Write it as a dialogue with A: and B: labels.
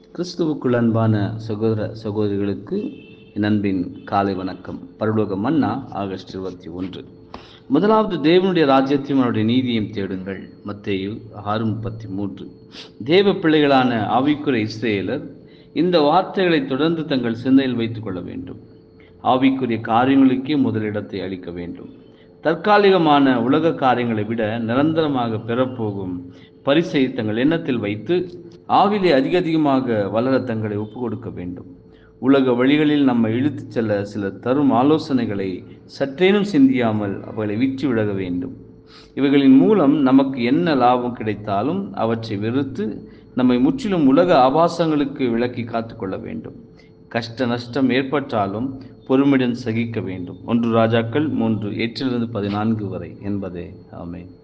A: கிறிஸ்துவுக்குள் அன்பான சகோதர சகோதரிகளுக்கு என் அன்பின் காலை வணக்கம் பரலோக மன்னா ஆகஸ்ட் இருபத்தி ஒன்று முதலாவது தேவனுடைய ராஜ்யத்தையும் அவருடைய நீதியையும் தேடுங்கள் மத்தேயு ஆறு முப்பத்தி மூன்று தேவ பிள்ளைகளான ஆவிக்குரிய இஸ்ரேலர் இந்த வார்த்தைகளை தொடர்ந்து தங்கள் சிந்தையில் வைத்துக் கொள்ள வேண்டும் ஆவிக்குரிய காரியங்களுக்கே முதலிடத்தை அளிக்க வேண்டும் தற்காலிகமான உலக காரியங்களை விட நிரந்தரமாக பெறப்போகும் பரிசை தங்கள் எண்ணத்தில் வைத்து ஆவிலே அதிக அதிகமாக வளர தங்களை ஒப்பு கொடுக்க வேண்டும் உலக வழிகளில் நம்மை இழுத்துச் செல்ல சில தரும் ஆலோசனைகளை சற்றேனும் சிந்தியாமல் அவைகளை விற்று விலக வேண்டும் இவைகளின் மூலம் நமக்கு என்ன லாபம் கிடைத்தாலும் அவற்றை வெறுத்து நம்மை முற்றிலும் உலக ஆபாசங்களுக்கு விலக்கி காத்துக்கொள்ள வேண்டும் கஷ்ட நஷ்டம் ஏற்பட்டாலும் பொறுமையுடன் சகிக்க வேண்டும் ஒன்று ராஜாக்கள் மூன்று எட்டிலிருந்து பதினான்கு வரை என்பதே ஆமென்